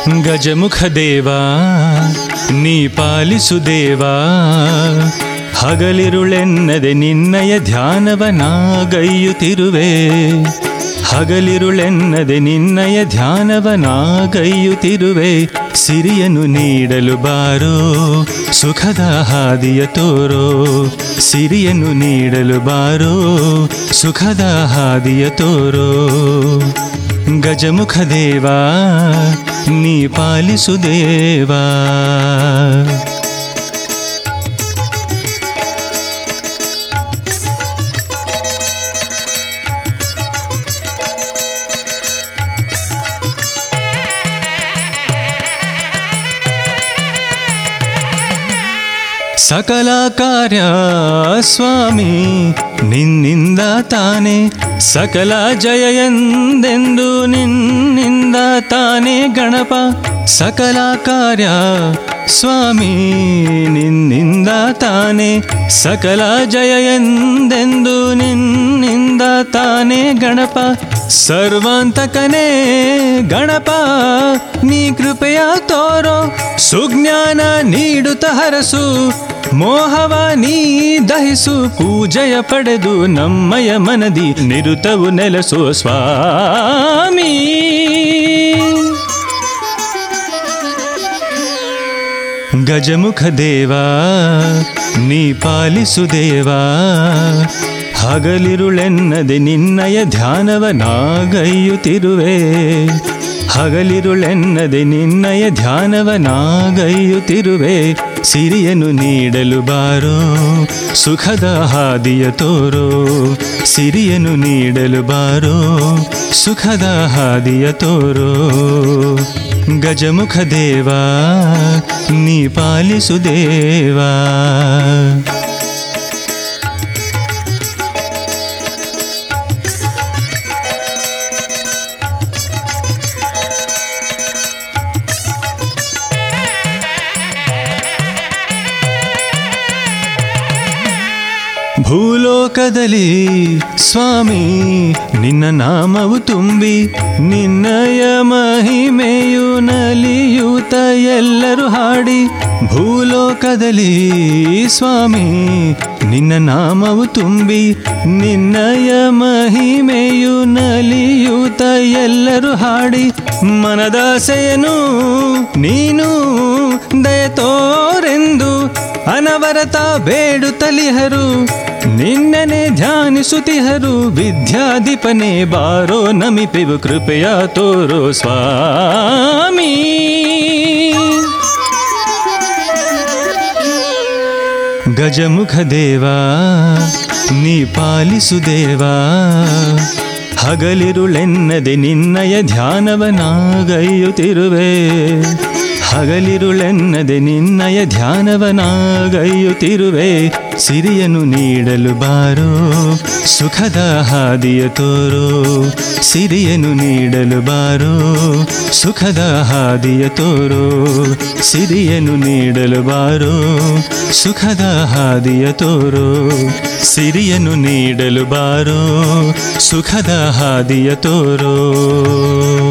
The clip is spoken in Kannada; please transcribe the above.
ಗಜಮುಖ ದೇವಾ ನೀ ಪಾಲಿಸು ದೇವಾ ಹಗಲಿರುಳೆನ್ನದೆ ನಿನ್ನಯ ಧ್ಯಾನವನಾಗೈಯುತ್ತಿರುವೆ ಹಗಲಿರುಳೆನ್ನದೆ ನಿನ್ನಯ ಧ್ಯಾನವನಾಗೈಯುತ್ತಿರುವೆ ಸಿರಿಯನ್ನು ನೀಡಲು ಬಾರೋ ಸುಖದ ಹಾದಿಯ ತೋರೋ ಸಿರಿಯನ್ನು ನೀಡಲು ಬಾರೋ ಸುಖದ ಹಾದಿಯ ತೋರೋ ಗಜಮುಖ ದೇವಾ ನೀ ಪಾಲಿಸು ದೇವಾ ಸಕಲ ಕಾರ್ಯ ಸ್ವಾಮಿ ನಿನ್ನಿಂದ ತಾನೆ ಸಕಲ ಜಯ ಎಂದೆಂದು ನಿನ್ನಿಂದ ತಾನೆ ಗಣಪ ಸಕಲ ಕಾರ್ಯ ಸ್ವಾಮಿ ನಿನ್ನಿಂದ ತಾನೆ ಸಕಲ ಜಯ ಎಂದೆಂದು ನಿನ್ನಿಂದ ತಾನೆ ಗಣಪ ಸರ್ವಾಂತಕನೇ ಗಣಪ ನೀ ಕೃಪೆಯ ತೋರೋ ಸುಜ್ಞಾನ ನೀಡುತ್ತ ಹರಸು ಮೋಹವ ನೀ ದಹಿಸು ಪೂಜೆಯ ಪಡೆದು ನಮ್ಮಯ ಮನದಿ ನಿರುತವು ನೆಲೆಸು ಸ್ವಾಮಿ ಗಜಮುಖ ದೇವಾ ನೀ ಪಾಲಿಸು ದೇವಾ ಹಗಲಿರುಳೆನ್ನದೆ ನಿನ್ನಯ ಧ್ಯಾನವನಾಗೈಯುತ್ತಿರುವೆ ಹಗಲಿರುಳೆನ್ನದೆ ನಿನ್ನಯ ಧ್ಯಾನವನಾಗೈಯುತ್ತಿರುವೆ ಸಿರಿಯನ್ನು ನೀಡಲು ಬಾರೋ ಸುಖದ ಹಾದಿಯ ತೋರೋ ಸಿರಿಯನ್ನು ನೀಡಲು ಬಾರೋ ಸುಖದ ಹಾದಿಯ ತೋರೋ ಗಜಮುಖ ದೇವಾ ನೀ ಪಾಲಿಸು ದೇವಾ ಭೂಲೋಕದಲ್ಲಿ ಸ್ವಾಮಿ ನಿನ್ನ ನಾಮವು ತುಂಬಿ ನಿನ್ನಯ ಮಹಿಮೆಯು ನಲಿಯೂತ ಎಲ್ಲರೂ ಹಾಡಿ ಭೂಲೋಕದಲ್ಲಿ ಸ್ವಾಮಿ ನಿನ್ನ ನಾಮವು ತುಂಬಿ ನಿನ್ನಯ ಮಹಿಮೆಯು ನಲಿಯೂತ ಎಲ್ಲರೂ ಹಾಡಿ ಮನದಾಸೆಯನು ನೀನು ದಯತೋರೆಂದು ಅನವರತ ಬೇಡುತ್ತಲಿಹರು ನಿನ್ನನೆ ಧ್ಯಾನಿಸುತ್ತಿಹರು ವಿದ್ಯಾಧಿಪನೇ ಬಾರೋ ನಮಿಪೆವು ಕೃಪೆಯ ತೋರೋ ಸ್ವಾಮಿ ಗಜಮುಖ ದೇವಾ ನೀ ಪಾಲಿಸು ದೇವಾ ಹಗಲಿರುಳೆನ್ನದೆ ನಿನ್ನಯ ಧ್ಯಾನವನಾಗೈಯುತ್ತಿರುವೆ ಹಗಲಿರುಳೆನ್ನದೆ ನಿನ್ನಯ ಧ್ಯಾನವನಾಗೈಯುತ್ತಿರುವೆ ಸಿರಿಯನ್ನು ನೀಡಲು ಬಾರೋ ಸುಖದ ಹಾದಿಯ ತೋರೋ ಸಿರಿಯನ್ನು ನೀಡಲು ಬಾರೋ ಸುಖದ ಹಾದಿಯ ತೋರೋ ಸಿರಿಯನ್ನು ನೀಡಲು ಬಾರೋ ಸುಖದ ಹಾದಿಯ ತೋರೋ ಸಿರಿಯನ್ನು ನೀಡಲು ಬಾರೋ ಸುಖದ ಹಾದಿಯ ತೋರೋ